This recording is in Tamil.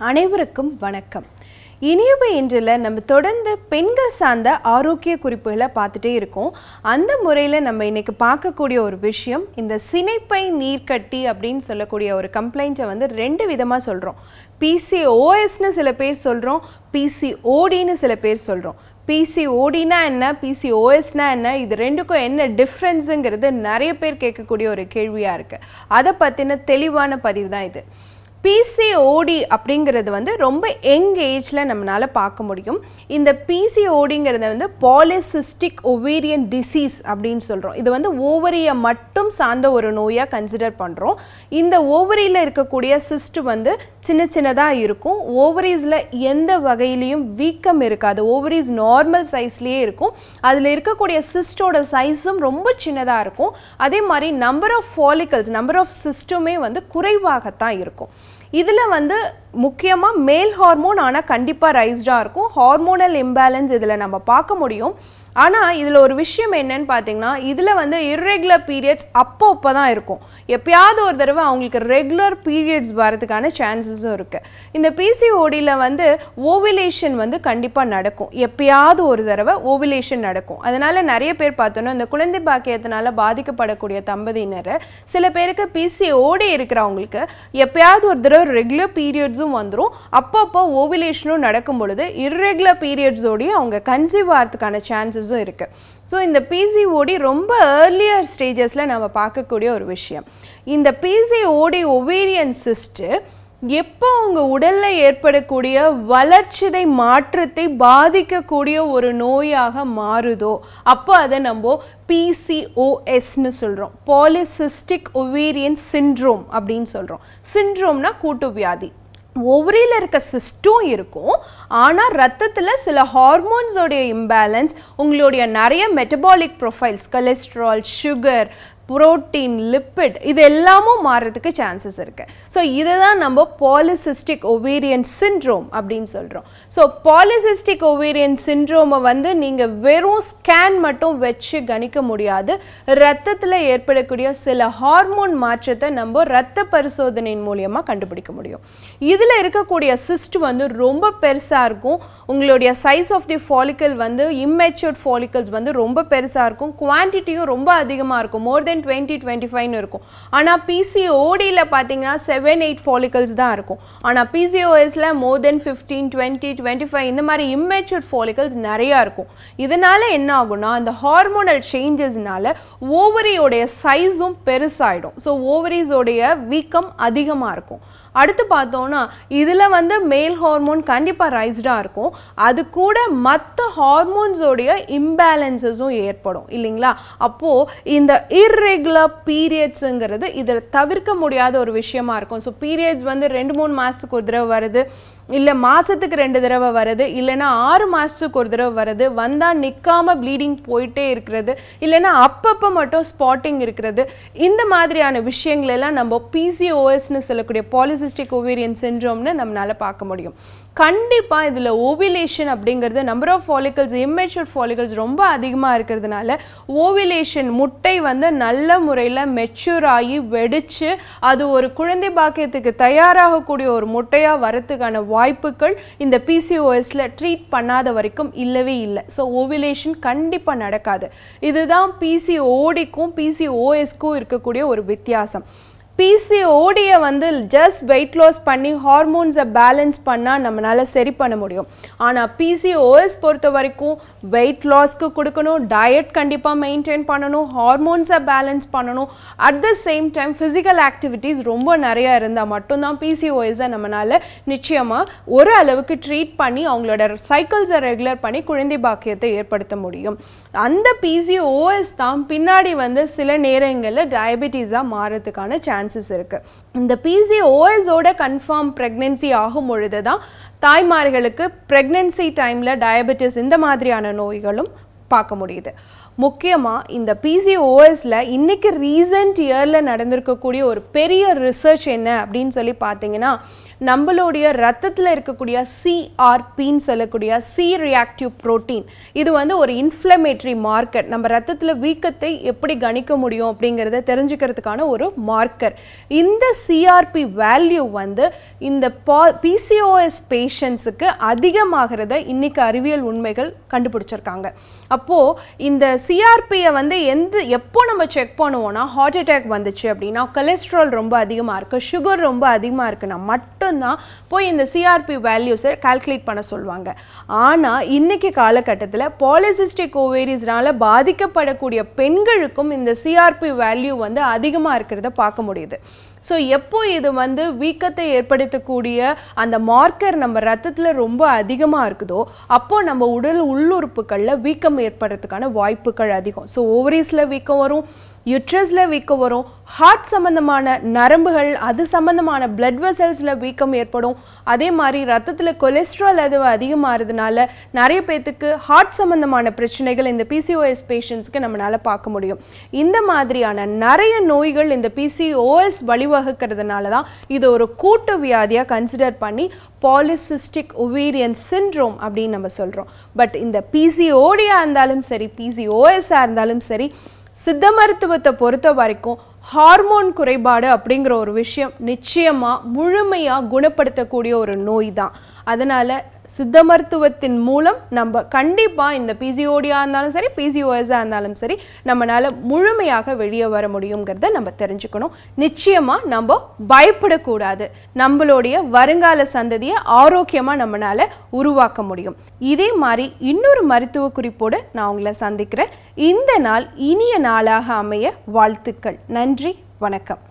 அனைவருக்கும் வணக்கம் இனியவை இன்றில் நம்ம தொடர்ந்து பெண்கள் சார்ந்த ஆரோக்கிய குறிப்புகளை பார்த்துட்டே இருக்கோம் அந்த முறையில் நம்ம இன்னைக்கு பார்க்கக்கூடிய ஒரு விஷயம் இந்த சினைப்பை நீர்க்கட்டி அப்படின்னு சொல்லக்கூடிய ஒரு கம்ப்ளைண்ட்டை வந்து ரெண்டு விதமாக சொல்கிறோம் பிசிஓஎஸ்னு சில பேர் சொல்கிறோம் பிசிஓடின்னு சில பேர் சொல்கிறோம் பிசிஓடினா என்ன பிசிஓஎஸ்னா என்ன இது ரெண்டுக்கும் என்ன டிஃப்ரென்ஸுங்கிறது நிறைய பேர் கேட்கக்கூடிய ஒரு கேள்வியாக இருக்குது அதை பற்றின தெளிவான பதிவு தான் இது பிசிஓடி அப்படிங்கிறது வந்து ரொம்ப யங் ஏஜில் நம்மளால் பார்க்க முடியும் இந்த பிசிஓடிங்கிறத வந்து பாலிசிஸ்டிக் ஒவேரியன் டிசீஸ் அப்படின்னு சொல்கிறோம் இது வந்து ஓவரியை மட்டும் சார்ந்த ஒரு நோயாக கன்சிடர் பண்ணுறோம் இந்த ஓவரியில் இருக்கக்கூடிய சிஸ்ட் வந்து சின்ன சின்னதாக இருக்கும் ஓவரீஸில் எந்த வகையிலையும் வீக்கம் இருக்காது ஓவரீஸ் நார்மல் சைஸ்லேயே இருக்கும் அதில் இருக்கக்கூடிய சிஸ்டோட சைஸும் ரொம்ப சின்னதாக இருக்கும் அதே மாதிரி number of follicles number of சிஸ்டுமே வந்து குறைவாகத்தான் இருக்கும் இதில் வந்து முக்கியமாக மேல் ஹார்மோன் ஆனால் கண்டிப்பாக ரைஸ்டாக இருக்கும் ஹார்மோனல் இம்பேலன்ஸ் இதில் நம்ம பார்க்க முடியும் ஆனால் இதில் ஒரு விஷயம் என்னன்னு பார்த்தீங்கன்னா இதில் வந்து இர்ரெகுலர் பீரியட்ஸ் அப்போ அப்போ தான் இருக்கும் எப்பயாவது ஒரு தடவை அவங்களுக்கு ரெகுலர் பீரியட்ஸ் வரதுக்கான சான்சஸும் இருக்குது இந்த பிசிஓடியில் வந்து ஓவிலேஷன் வந்து கண்டிப்பாக நடக்கும் எப்பயாவது ஒரு தடவை ஓவிலேஷன் நடக்கும் அதனால் நிறைய பேர் பார்த்தோன்னா இந்த குழந்தை பாக்கியத்தினால பாதிக்கப்படக்கூடிய தம்பதியினர் சில பேருக்கு பிசிஓடி இருக்கிறவங்களுக்கு எப்பயாவது ஒரு தடவை ரெகுலர் பீரியட்ஸும் வந்துடும் அப்பப்போ ஓவிலேஷனும் நடக்கும் பொழுது இர்ரெகுலர் பீரியட்ஸோடய அவங்க கன்சீவ் ஆகிறதுக்கான சான்சஸும் இருக்குது ஸோ இந்த பிசிஓடி ரொம்ப ஏர்லியர் ஸ்டேஜஸில் நம்ம பார்க்கக்கூடிய ஒரு விஷயம் இந்த பிசிஓடி ஒவேரியன் சிஸ்ட்டு எப்போ உங்கள் உடலில் ஏற்படக்கூடிய வளர்ச்சிதை மாற்றத்தை பாதிக்கக்கூடிய ஒரு நோயாக மாறுதோ அப்போ அதை நம்ம பிசிஓஎஸ்னு சொல்கிறோம் பாலிசிஸ்டிக் ஒவேரியன் சிண்ட்ரோம் அப்படின்னு சொல்கிறோம் சிண்ட்ரோம்னா கூட்டு வியாதி ஒவ்வொரியில் இருக்க சிஸ்டும் இருக்கும் ஆனால் ரத்தத்தில் சில ஹார்மோன்ஸோடைய இம்பேலன்ஸ் உங்களுடைய நிறைய metabolic profiles cholesterol sugar protein lipid இது எல்லாமும் மாறுறதுக்கு சான்சஸ் இருக்குது ஸோ இதை தான் நம்ம பாலிசிஸ்டிக் ஒவேரியன் சிண்ட்ரோம் அப்படின்னு சொல்கிறோம் ஸோ பாலிசிஸ்டிக் ஒவேரியன் சிண்ட்ரோமை வந்து நீங்கள் வெறும் ஸ்கேன் மட்டும் வச்சு கணிக்க முடியாது ரத்தத்தில் ஏற்படக்கூடிய சில ஹார்மோன் மாற்றத்தை நம்ம ரத்த பரிசோதனையின் மூலியமாக கண்டுபிடிக்க முடியும் இதில் இருக்கக்கூடிய சிஸ்ட் வந்து ரொம்ப பெருசாக இருக்கும் உங்களுடைய சைஸ் ஆஃப் தி ஃபாலிக்கல் வந்து இம்மெச்சூர்ட் ஃபாலிக்கல்ஸ் வந்து ரொம்ப பெருசாக இருக்கும் குவான்டிட்டியும் ரொம்ப அதிகமாக இருக்கும் மோர் தென் டுவெண்ட்டி டுவெண்ட்டி ஃபைவ்னு இருக்கும் ஆனால் பிசிஓடியில் பார்த்தீங்கன்னா செவன் எயிட் ஃபாலிகல்ஸ் தான் இருக்கும் ஆனால் பிசிஓஎஸில் more then fifteen twenty twenty five இந்த மாதிரி இம்மெச்சூர் ஃபாலிகல்ஸ் நிறையா இருக்கும் இதனால என்ன ஆகும்னா அந்த ஹார்மோனல் சேஞ்சஸ்னால ஓவரியோடைய சைஸும் பெருசாகிடும் ஸோ ஓவரிஸோடைய வீக்கம் அதிகமாக இருக்கும் அடுத்து பார்த்தோன்னா இதில் வந்து மேல் ஹார்மோன் கண்டிப்பாக ரைஸ்டாக இருக்கும் அது கூட மற்ற ஹார்மோன்ஸோடைய இம்பேலன்சஸும் ஏற்படும் இல்லைங்களா அப்போது இந்த இர்ரெகுலர் பீரியட்ஸுங்கிறது இதில் தவிர்க்க முடியாத ஒரு விஷயமா இருக்கும் ஸோ பீரியட்ஸ் வந்து ரெண்டு மூணு மாதத்துக்கு ஒரு தடவை வருது இல்லை மாதத்துக்கு ரெண்டு தடவை வருது இல்லைன்னா ஆறு மாதத்துக்கு ஒரு தடவை வருது வந்தால் நிற்காம ப்ளீடிங் போயிட்டே இருக்கிறது இல்லைன்னா அப்பப்போ மட்டும் ஸ்பாட்டிங் இருக்கிறது இந்த மாதிரியான விஷயங்களெல்லாம் நம்ம பிசிஓஎஸ்னு சொல்லக்கூடிய பாலிசிஸ்டிக் ஓவேரியன் சின்ட்ரோம்னு நம்மளால் பார்க்க முடியும் கண்டிப்பாக இதில் ஓவிலேஷன் அப்படிங்கிறது number of follicles immature follicles ரொம்ப அதிகமாக இருக்கிறதுனால ஓவிலேஷன் முட்டை வந்து நல்ல முறையில் மெச்சூர் ஆகி வெடித்து அது ஒரு குழந்தை பாக்கியத்துக்கு தயாராகக்கூடிய ஒரு முட்டையாக வரத்துக்கான வாய்ப்புகள் இந்த பிசிஓஎஸில் ட்ரீட் பண்ணாத வரைக்கும் இல்லவே இல்லை ஸோ ஓவிலேஷன் கண்டிப்பாக நடக்காது இதுதான் பிசிஓடிக்கும் பிசிஓஎஸ்க்கும் இருக்கக்கூடிய ஒரு வித்தியாசம் பிசிஓடியை வந்து ஜஸ்ட் வெயிட் லாஸ் பண்ணி ஹார்மோன்ஸை பேலன்ஸ் பண்ணால் நம்மளால் சரி பண்ண முடியும் ஆனால் பிசிஓஎஸ் பொறுத்த வரைக்கும் வெயிட் லாஸ்க்கு கொடுக்கணும் டயட் கண்டிப்பாக மெயின்டைன் பண்ணணும் ஹார்மோன்ஸை பேலன்ஸ் பண்ணணும் at the same time physical activities ரொம்ப நிறையா இருந்தால் மட்டும்தான் பிசிஓஎஸை நம்மளால் நிச்சயமாக ஒரு அளவுக்கு ட்ரீட் பண்ணி அவங்களோட சைக்கிள்ஸை ரெகுலர் பண்ணி குழந்தை பாக்கியத்தை ஏற்படுத்த முடியும் அந்த பிசிஓஎஸ் தான் பின்னாடி வந்து சில நேரங்களில் டயபெட்டிஸாக மாறதுக்கான சான்ஸ் சான்சஸ் இருக்குது இந்த பிசிஓஎஸோட கன்ஃபார்ம் ப்ரெக்னென்சி ஆகும் பொழுது தான் தாய்மார்களுக்கு ப்ரெக்னென்சி டைமில் டயபெட்டிஸ் இந்த மாதிரியான நோய்களும் பார்க்க முடியுது முக்கியமாக இந்த பிசிஓஎஸில் இன்றைக்கி ரீசன்ட் இயரில் நடந்திருக்கக்கூடிய ஒரு பெரிய ரிசர்ச் என்ன அப்படின்னு சொல்லி பார்த்தீங்கன்னா நம்மளுடைய ரத்தத்தில் இருக்கக்கூடிய சிஆர்பின்னு சொல்லக்கூடிய சி ரியாக்டிவ் புரோட்டீன் இது வந்து ஒரு இன்ஃப்ளமேட்டரி மார்க்கர் நம்ம ரத்தத்தில் வீக்கத்தை எப்படி கணிக்க முடியும் அப்படிங்கிறத தெரிஞ்சுக்கிறதுக்கான ஒரு மார்க்கர் இந்த சிஆர்பி வேல்யூ வந்து இந்த பா பிசிஓஎஸ் பேஷண்ட்ஸுக்கு அதிகமாகிறத இன்னைக்கு அறிவியல் உண்மைகள் கண்டுபிடிச்சிருக்காங்க அப்போது இந்த சிஆர்பியை வந்து எந்த எப்போ நம்ம செக் பண்ணுவோம்னா ஹார்ட் அட்டாக் வந்துச்சு அப்படின்னா கொலஸ்ட்ரால் ரொம்ப அதிகமாக இருக்குது சுகர் ரொம்ப அதிகமாக இருக்குன்னா மட்டும்தான் போய் இந்த சிஆர்பி வேல்யூஸை கால்குலேட் பண்ண சொல்லுவாங்க ஆனால் இன்னைக்கு காலகட்டத்தில் பாலிசிஸ்டிக் ஓவேரிஸ்னால பாதிக்கப்படக்கூடிய பெண்களுக்கும் இந்த சிஆர்பி வேல்யூ வந்து அதிகமாக இருக்கிறத பார்க்க முடியுது ஸோ எப்போ இது வந்து வீக்கத்தை ஏற்படுத்தக்கூடிய அந்த மார்க்கர் நம்ம ரத்தத்தில் ரொம்ப அதிகமாக இருக்குதோ அப்போ நம்ம உடல் உள்ளுறுப்புகளில் வீக்கம் ஏற்படுறதுக்கான வாய்ப்புகள் அதிகம் ஸோ ஓவரீஸில் வீக்கம் வரும் யுட்ரஸில் வீக்கம் வரும் ஹார்ட் சம்மந்தமான நரம்புகள் அது சம்மந்தமான பிளட் வெசல்ஸில் வீக்கம் ஏற்படும் அதே மாதிரி ரத்தத்தில் கொலஸ்ட்ரால் அது அதிகமாகிறதுனால நிறைய பேர்த்துக்கு ஹார்ட் சம்மந்தமான பிரச்சனைகள் இந்த பிசிஓஎஸ் பேஷண்ட்ஸ்க்கு நம்மளால் பார்க்க முடியும் இந்த மாதிரியான நிறைய நோய்கள் இந்த பிசிஓஎஸ் வழிவகுக்கிறதுனால தான் இது ஒரு கூட்டு வியாதியாக கன்சிடர் பண்ணி பாலிசிஸ்டிக் ஒவேரியன் சின்ட்ரோம் அப்படின்னு நம்ம சொல்கிறோம் பட் இந்த பிசிஓடியாக இருந்தாலும் சரி பிசிஓஎஸ்ஸாக இருந்தாலும் சரி சித்த மருத்துவத்தை பொறுத்த வரைக்கும் ஹார்மோன் குறைபாடு அப்படிங்கிற ஒரு விஷயம் நிச்சயமாக முழுமையாக குணப்படுத்தக்கூடிய ஒரு நோய் தான் அதனால் சித்த மருத்துவத்தின் மூலம் நம்ம கண்டிப்பாக இந்த பிசிஓடியாக இருந்தாலும் சரி பிசிஓஎஸாக இருந்தாலும் சரி நம்மளால் முழுமையாக வெளியே வர முடியுங்கிறத நம்ம தெரிஞ்சுக்கணும் நிச்சயமாக நம்ம பயப்படக்கூடாது நம்மளுடைய வருங்கால சந்ததியை ஆரோக்கியமாக நம்மளால் உருவாக்க முடியும் இதே மாதிரி இன்னொரு மருத்துவ குறிப்போடு நான் உங்களை சந்திக்கிறேன் இந்த நாள் இனிய நாளாக அமைய வாழ்த்துக்கள் நன்றி வணக்கம்